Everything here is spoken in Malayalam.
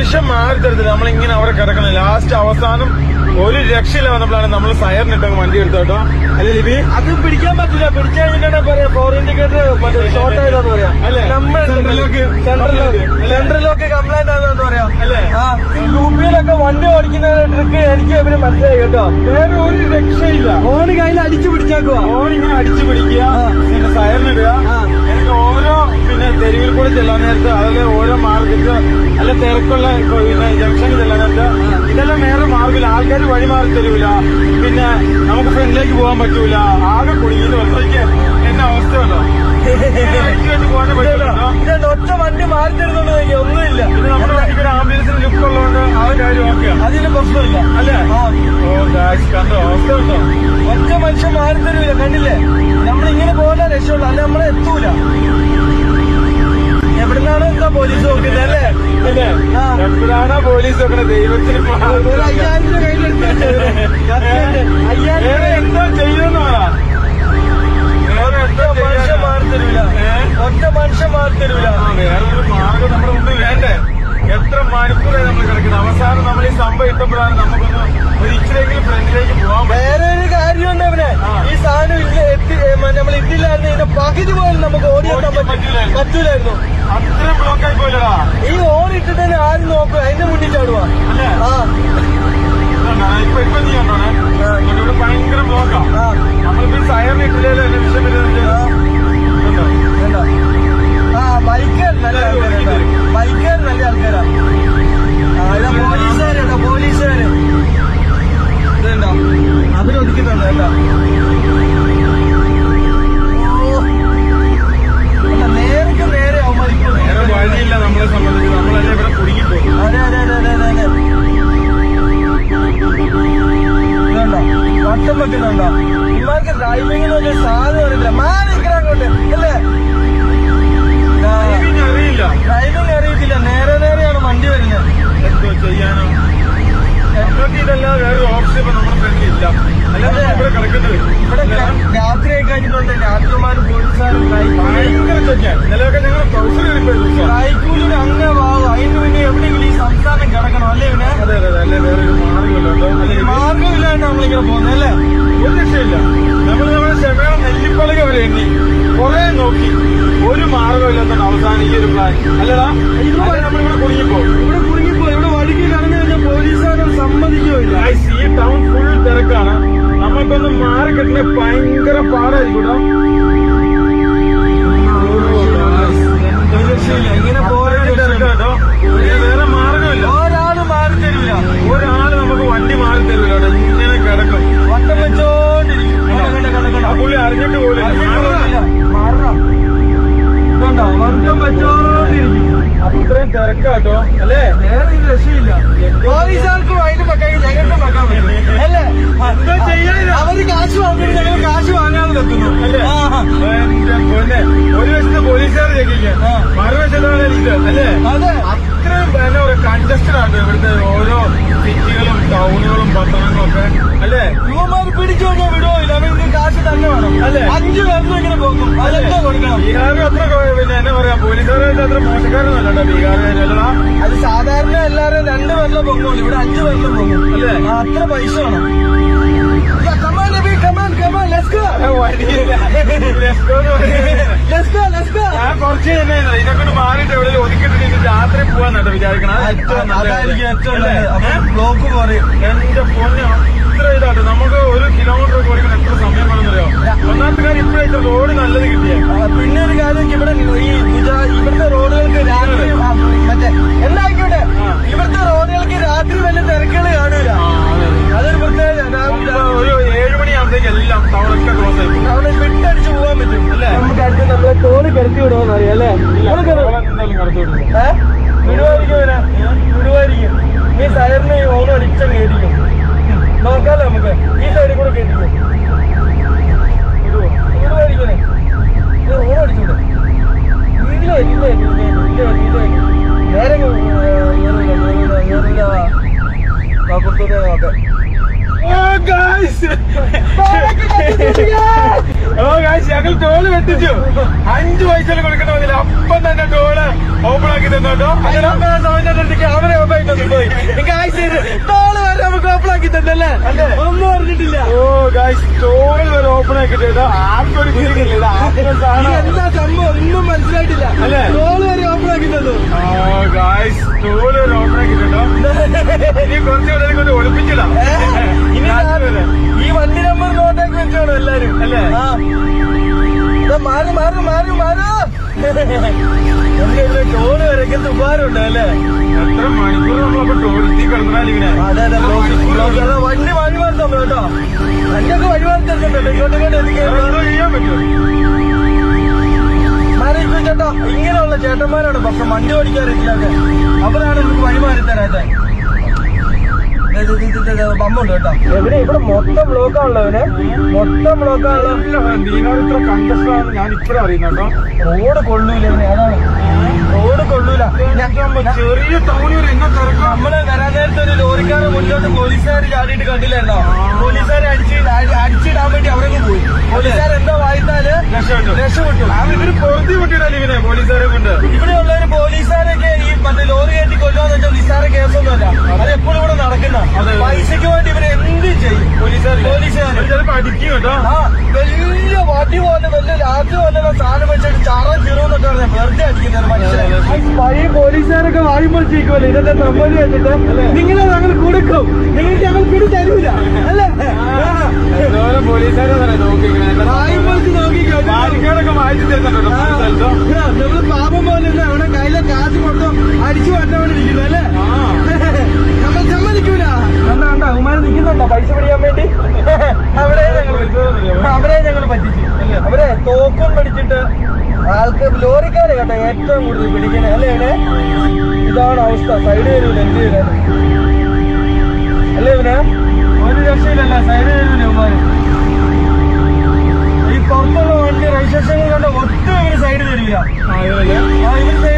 നിമിഷം മാറി തരത്തില്ല നമ്മളിങ്ങനെ അവിടെ കിടക്കണം ലാസ്റ്റ് അവസാനം ഒരു രക്ഷയില്ല വന്നപ്പോഴാണ് നമ്മൾ സയറിനിട്ടങ്ങ് വണ്ടി എടുത്തു കേട്ടോ അല്ലേ ലിബി അത് പിടിക്കാൻ പറ്റില്ല പിടിച്ചു കഴിഞ്ഞിട്ടാണ് പറയാ ഫോർ ഇൻഡിക്കേറ്റർ മറ്റേ ഷോർട്ട് ആയതാന്ന് പറയാം അല്ലേ? നമ്മൾ സെൻട്രലിലേക്ക് സെൻട്രലിലേക്ക് അല്ലേ? സെൻട്രലിലൊക്കെ കംപ്ലൈന്റ് ആണെന്ന് പറയാം അല്ലേ? ആ യു പിയിലൊക്കെ വണ്ടി ഓടിക്കുന്ന ട്രിക്ക് എനിക്ക് ഇവര് മനസ്സിലായി കേട്ടോ വേറെ ഒരു രക്ഷയില്ല ഫോണ് കയ്യിൽ അടിച്ചു പിടിച്ചേക്കുവാ ഓണിങ്ങനെ അടിച്ചു പിടിക്കുക ആ. പിന്നെ സയറിനിടുക ആ. എനിക്ക് ഓരോ പിന്നെ തെരുവിൽ കൂടെ ചെല്ലാൻ നേരത്ത് അതിലെ ഓരോ മാർഗത്ത് അല്ല തിരക്കുള്ള ഇപ്പൊ പിന്നെ ജംഗ്ഷനിൽ ചെല്ലാൻ നേരത്ത് ഇതെല്ലാം വേറെ മാർഗമില്ല ആൾക്കാർ വഴി മാറി തരൂല പിന്നെ നമുക്ക് ഫ്രണ്ടിലേക്ക് പോകാൻ പറ്റൂല ആകെ കുടുങ്ങിയത് വന്നേക്ക് എന്നെ അവസ്ഥയല്ലോ പോകാൻ പറ്റൂല ഇതുണ്ട് ഒറ്റ വണ്ടി മാറി തരുന്നുണ്ട് എനിക്ക് ഒന്നുമില്ല ഇത് നമ്മുടെ വണ്ടിക്ക് ഒരു ആംബുലൻസിന് ലുക്ക് ഉള്ളതുകൊണ്ട് ആ ഒരു കാര്യം ഓക്കെയാണ് അതിന് പ്രശ്നമില്ല അല്ലേ ആ ഓ ഗായ്സ് കണ്ടോ അവസ്ഥ ഉണ്ടോ ഒറ്റ മനുഷ്യൻ മാറി തരൂല കണ്ടില്ലേ നമ്മളിങ്ങനെ പോകാൻ രക്ഷയുള്ളൂ അല്ല നമ്മളെ എത്തൂല എവിടുന്നാണ് എന്താ പോലീസ് നോക്കുന്നത് അല്ലേ അല്ലേ ആ. എപ്പോഴാണ് പോലീസ് ഒക്കെ ദൈവത്തിന് ഒരു അയ്യായിരം രൂപ കയ്യിലെടുത്തിട്ട് അയ്യായിരം വേറെ എന്തോ ചെയ്യുമെന്ന് പറ വേറെ എന്തോ ഒറ്റ മനുഷ്യൻ മാറി തരൂല ഏ? ഒറ്റ മനുഷ്യൻ മാറി തരൂല ആ, വേറെ ഒരു മാർഗം നമ്മുടെ മുമ്പിൽ വേണ്ടേ എത്ര മണിക്കൂറായി നമ്മൾ കിടക്കുന്നത് അവസാനം നമ്മൾ ഈ സംഭവം ഇട്ടപ്പോഴാണ് നമുക്കൊന്ന് ഒരു ഇച്ചിരെങ്കിലും ഫ്രണ്ടിലേക്ക് പോകാൻ പറ്റും വേറെ ഒരു കാര്യമുണ്ട് അവനെ ആ. ഈ സാധനം ഇല്ല എത്തി നമ്മൾ ഇട്ടില്ലായിരുന്നു ഇതിന്റെ പകുതി പോലും നമുക്ക് ഓടിയെത്താൻ ഓടിക്കാൻ പറ്റില്ലായിരുന്നു. പറ്റൂലായിരുന്നു അത്രയും ബ്ലോക്ക് ആയി പോയില്ലടാ ഈ ഓടിട്ടിട്ട് തന്നെ ആരും നോക്കും അതിന്റെ മുന്നിൽ ചാടുവാ അല്ലേ ആ ഇതുണ്ടോ? ഇപ്പൊ ഇപ്പൊ നീ കണ്ടോണേ ആ. ഇവിടെ ഭയങ്കര ബ്ലോക്കാ ആ നമ്മളിപ്പോ ഈ സയറിന് ഇട്ടില്ലല്ലോ എന്നെ വിഷയം വരുന്നത് ആ. ഇതുണ്ടോ? വേണ്ട. ആ ബൈക്കുകാർ നല്ല ആൾക്കാരാ ബൈക്കുകാർ നല്ല ആൾക്കാരാ ആ ഇതാ പോലീസുകാരാ പോലീസുകാര് ഇതുണ്ടോ അവരൊതുക്കുന്നുണ്ട് കേട്ടോ നേരക്ക് നേരെ അവന്മാരിക്കും വേറെ വഴിയില്ല നമ്മളെ സംബന്ധിച്ച് നമ്മളല്ലേ ഇവിടെ കുടുങ്ങിപ്പോയി അതെ അതെ അതെ അതെ അതെ അതെ ഇതുണ്ടോ വട്ടം വെക്കുന്നുണ്ടോ ഇമാർക്ക് ഡ്രൈവിംഗിന് ഒരു സാധനം അറിയില്ല മാറി നിൽക്കണം അങ്ങോട്ട് അല്ലേ ആ, എനിക്ക് അറിയില്ല ഡ്രൈവിംഗ് അറിയത്തില്ല നേരെ നേരെയാണ് വണ്ടി വരുന്നത് എന്തോ ചെയ്യാനോ നമ്മൾക്ക് ഇതല്ലാതെ വേറെ ഓപ്ഷൻ ഇപ്പൊ നമ്മുടെ ഫ്രണ്ടിൽ ഇല്ല അല്ലാതെ അതെ. ഇവിടെ കിടക്കുന്നത് ഇവിടെ രാത്രിയൊക്കെ കഴിഞ്ഞിട്ടുണ്ട് രാത്രിമാരും പോലീസുകാരും ഭയങ്കര ചെക്കാൻ നിലയൊക്കെ ഞങ്ങൾ ട്രൗസർ കളിപ്പോയി ദിവസം കൈക്കൂലിയുടെ അങ്ങേ ഭാഗം അതിന് പിന്നെ എവിടെയെങ്കിലും ഈ സംസ്ഥാനം കിടക്കണം അല്ലേ പിന്നെ അതെ അതെ അതെ അല്ലേ വേറെ ഒരു മാർഗമല്ലോ കേട്ടോ അല്ലെ മാർഗമില്ലാണ്ട് നമ്മളിങ്ങനെ പോകുന്നത് അല്ലേ ഒരു രക്ഷയില്ല നമ്മൾ നമ്മുടെ ക്ഷമയുടെ നെല്ലിപ്പലക വരെ എണ്ണി കുറെ നോക്കി ഒരു മാർഗമില്ലാത്തതാണ് അവസാനം ഈ ഒരു പ്ലാൻ അല്ലടാ ഇത് നമ്മളിവിടെ കുടുങ്ങിപ്പോ ഇവിടെ കുടുങ്ങിപ്പോ ഇവിടെ വഴിക്ക് കടന്നു കഴിഞ്ഞാൽ പോലീസുകാരും സമ്മതിക്കുകയില്ല ഗൈസ്, ഈ ടൗൺ ഫുൾ തിരക്കാണ് നമുക്കൊന്ന് മാറി കിട്ടുന്ന ഭയങ്കര പാടായിരിക്കും കേട്ടോ ഒരു രക്ഷയില്ല ഇങ്ങനെ പോരാടി തിരക്കാ കേട്ടോ ഇതിന് വേറെ മാർഗമില്ല ഒരാള് മാറി തരില്ല ഒരാള് നമുക്ക് വണ്ടി മാറി തരില്ല കേട്ടോ ഇങ്ങനെ കിടക്കും വട്ടം വെച്ചോണ്ടിരിക്കും കണ്ടോ, കണ്ടോ, കണ്ടോ, കണ്ടോ. ആ പുള്ളി അറിഞ്ഞിട്ട് പോലും അറിഞ്ഞിട്ടില്ല. മാറണം. ഇതുണ്ടോ? വട്ടം വെച്ചോണ്ടിരിക്കും അത്രയും തിരക്കാട്ടോ അല്ലേ വേറെ ഒരു രക്ഷയില്ല പോലീസുകാർക്കും അതിന് വെക്കാൻ ഞങ്ങൾക്കും വെക്കാൻ പറ്റും അല്ലേ എന്തോ ചെയ്യാനാ? അവര് കാശ് വാങ്ങിയിട്ട് ഞങ്ങൾ കാശ് വാങ്ങാതെ വെക്കുന്നു അല്ലേ ആ, ആ. എന്റെ പൊന്നെ ഒരു വശത്ത് പോലീസുകാർ ചെക്കില്ല ആ. മറുവശത്താണ് ഇത് അല്ലേ അതെ അത്രയും എന്താ പറയുക കൺജസ്റ്റഡ് ആണ് ഇവിടുത്തെ ഓരോ സിറ്റികളും ടൗണുകളും പട്ടണങ്ങളും ഒക്കെ അല്ലേ യുവമാര് പിടിച്ചു കഴിഞ്ഞാൽ വിടുവില്ല അവർക്ക് കാശ് തന്നെ വേണം അല്ലേ? അഞ്ചു പേർക്കും ഇങ്ങനെ പോകും അതെന്താ കൊടുക്കണം ബീഹാറിൽ അത്ര കൊ- പിന്നെ എന്നാ പറയാ പോലീസുകാരായിട്ട് അത്ര മോശക്കാരൊന്നുമല്ല കേട്ടോ ബീഹാറുകാരല്ലടാ അത് സാധാരണ എല്ലാരും രണ്ടു പേരിലും പൊങ്ങുള്ളൂ ഇവിടെ അഞ്ചു പേരിലും പൊങ്ങും അല്ലേ? ആ, അത്ര പൈസ വേണം come on Nabi come on come on let's go let's go let's go ഞാൻ കുറച്ച് തന്നെ ഇതിനെക്കൊണ്ട് മാറിയിട്ട് എവിടെ ഒതുക്കിയിട്ട് ഇനി രാത്രി പോവാന്നാട്ടോ വിചാരിക്കണം അത് ഏറ്റവും നല്ലത്. അതായിരിക്കും ഏറ്റവും അല്ലേ? നല്ലത് അപ്പൊ ബ്ലോക്ക് കുറയും എന്റെ പൊന്നെ അത്ര ഇതാട്ടോ നമുക്ക് ഒരു കിലോമീറ്റർ ഓടിക്കാൻ എത്ര സമയം വേണമെന്നറിയോ ഒന്നാമത്തെ കാര്യം ഇപ്പോഴത്തെ റോഡ് നല്ലത് കിട്ടിയേ ആ, പിന്നെ ഒരു കാര്യം ഇവിടെ ഈ ഗുജറാ- ഇവിടുത്തെ റോഡുകൾക്ക് രാത്രി ആ, മറ്റേ എന്തായിക്കോട്ടെ ആ. ഇവിടുത്തെ റോഡുകൾക്ക് രാത്രി വലിയ തിരക്കുകൾ കാണൂല അതൊരു പ്രത്യേകത ഇപ്പൊ ഒരു ഏഴ് മണിയാകുമ്പോഴത്തേക്ക് എല്ലാം ടൗണൊക്കെ ക്ലോസ് ആയി പോകും. അവിടെ വിട്ടടിച്ച് പോകാൻ പറ്റും അല്ലേ? നമുക്ക് അടുത്ത് നമ്മളെ തോല് കിടത്തി വിടുമെന്ന് അറിയാം അല്ലേ നമുക്ക് ടൗൺ എന്തായാലും കടത്തി വിടും. ഏ? വിടുവായിരിക്കും ഇവനെ വിടുവായിരിക്കും ഈ സയറിന് ഓണം അടിച്ച കേട്ടിക്കും നോക്കാലോ നമുക്ക് ഈ സൈഡിൽ കൂടെ കേട്ടിക്കും വിടുവായിരിക്കും ഇവനെ. ഇത് ഓണം അടിച്ചൂടെ ഇല്ല ഇല്ല ഇല്ല ഇല്ല ഇല്ല നേരെ പുറത്തോട്ട് നോക്കാം Oh, guys! Oh, guys, ഞങ്ങൾ ടോള് വെട്ടിച്ചു അഞ്ചു പൈസ കൊടുക്കണ മതി അപ്പം തന്നെ ടോള് ഓപ്പൺ ആക്കി തന്നോട്ടോ സമയത്തേക്ക് അവരെ അല്ലേ ഒന്നും അറിഞ്ഞിട്ടില്ല ഓ ഗൈസ് സ്റ്റോറിൽ വരെ ഓപ്പൺ ആക്കിയിട്ട് ആർക്കും ഒരു ഫീലിംഗ് ഇല്ല ഇത് ആദ്യം ഇത് സാധനം എന്താ സംഭവം ഒന്നും മനസ്സിലായിട്ടില്ല അല്ലേ? റോള് വരെ ഓപ്പൺ ആക്കിയിട്ടുള്ളൂ ഓ ഗൈസ് സ്റ്റോറിൽ വരെ ഓപ്പൺ ആക്കിയിട്ടുണ്ടോ ഇനി കുറച്ചുകൂടെ എനിക്കൊന്ന് ഒളിപ്പിച്ചിടാം ഇനി ഞാൻ- ഈ വണ്ടി നമ്പർ നോട്ടേക്ക് വെച്ചാണ് എല്ലാരും അല്ലേ? ആ ഇതാ മാറി മാറി മാറി മാറി എന്റെ ടോള് വരയ്ക്കുന്ന ഉപകാരമുണ്ട് അല്ലേ എത്ര മണിക്കൂർ നമ്മളപ്പോ ടോളിറ്റി കിടന്നാൽ ഇങ്ങനെ അതെ അതെ ബ്ലോക്ക് ബ്ലോക്ക് അതാ വണ്ടി വഴി മാറി തന്നു കേട്ടോ വണ്ടിയൊക്കെ വഴി മാറി തരുന്നുണ്ടല്ലോ ഇങ്ങോട്ട് ഇങ്ങോട്ട് എത്തിക്കാൻ എന്തോ ചെയ്യാൻ പറ്റുമോ മാറി ചേട്ടാ ഇങ്ങനെയുള്ള ചേട്ടന്മാരാണ് പക്ഷെ വണ്ടി ഓടിക്കാറില്ലാതെ അവരാണ് നമുക്ക് വഴി മാറി തരാതെ ബമ്പുണ്ട് കേട്ടോ എവിടെ ഇവിടെ മൊത്തം ബ്ലോക്കാണല്ലോ ഇവന് മൊത്തം ബ്ലോക്കാണല്ലോ നീനോട് ഇത്ര കണ്ടസ്റ്റാണ് ഞാൻ ഇപ്പഴും അറിയുന്നുണ്ടോ റോഡ് കൊള്ളൂല ഇവന് അതാണ് റോഡ് കൊള്ളൂല ഞാൻ- ചെറിയ ടൗണിൽ ഒരു എന്നെ തിരക്കാം നമ്മള് വരാൻ നേരത്തെ ഒരു ലോറിക്കാരെ മുന്നോട്ട് പോലീസുകാർ ചാടിയിട്ട് കണ്ടില്ലായിരുന്നോ പോലീസുകാരെ അടിച്ച് അടി- അടിച്ചിടാൻ വേണ്ടി അവരൊക്കെ പോയി പോലീസുകാർ എന്താ വായിത്താല് രക്ഷപ്പെട്ടു രക്ഷപ്പെട്ടു ആ ഇവര് പൊറുതി വിട്ടിടാൻ ഇവനെ പോലീസുകാരെ കൊണ്ട് ഇവിടെയുള്ളവര് പോലീസുകാരൊക്കെ ഈ മറ്റേ ലോറി കയറ്റി കൊല്ലുവാന്ന് വെച്ചാൽ നിസ്സാര കേസൊന്നുമല്ല അത് എപ്പോഴും ഇവിടെ നടക്കുന്ന അതെ. പൈസക്ക് വേണ്ടി ഇവര് എന്ത് ചെയ്യും പോലീസുകാർ പോലീസുകാര്. ചിലപ്പോ അടിക്കും കേട്ടോ ആ വലിയ വടി പോലെ വലിയ ലാത്തി പോലെ സാധനം വെച്ചിട്ട് ചാറ ചിറുന്നൊക്കെ പറഞ്ഞ വെറുതെ അടിക്കുന്നത് മനുഷ്യരെ പഴയ പോലീസുകാരൊക്കെ വായുമ്പോൾ ചെയ്യിക്കുമല്ലോ ഇതൊക്കെ സംഭവം വെച്ചിട്ട് നിങ്ങളെ ഞങ്ങൾ കൊടുക്കും നിങ്ങൾക്ക് ഞങ്ങൾ പിടി തരൂല അല്ലേ എന്തോരം പോലീസുകാരെ നോക്കിങ്ങനെ വായുമ്പോൾ നോക്കിക്കോ ബാരിക്കേഡൊക്കെ മാറ്റി തരുന്നുണ്ടോ പല സ്ഥലത്തും നമ്മള് പാപം പോലെ ഉണ്ട്. അവിടെ കയ്യിലെ കാശ് മൊത്തം അടിച്ചു മാറ്റാൻ വേണ്ടി ഇരിക്കുന്നു അല്ലേ നമ്മൾ സമ്മതിക്കൂല കണ്ട കണ്ട ഉമാര് നിൽക്കുന്നുണ്ടോ പൈസ പിടിക്കാൻ വേണ്ടി അവിടെ ഞങ്ങൾ അവരെ ഞങ്ങൾ പറ്റിച്ചു അവരെ തോക്കും പിടിച്ചിട്ട് ആൾക്ക് ലോറിക്കാരെ കേട്ടോ ഏറ്റവും കൂടുതൽ പിടിക്കുന്നത് അല്ലേ ഇവിടെ ഇതാണ് അവസ്ഥ സൈഡ് വരൂല എന്ത് ചെയ്യണേ അല്ലേ ഇവന് ഒരു രക്ഷയില്ലല്ല സൈഡ് വരൂല ഉമാര് ഈ പുറത്തുള്ള വണ്ടി രജിസ്ട്രേഷൻ കണ്ട ഒട്ടും ഇവര് സൈഡ് തരില്ല ആ ഇവര്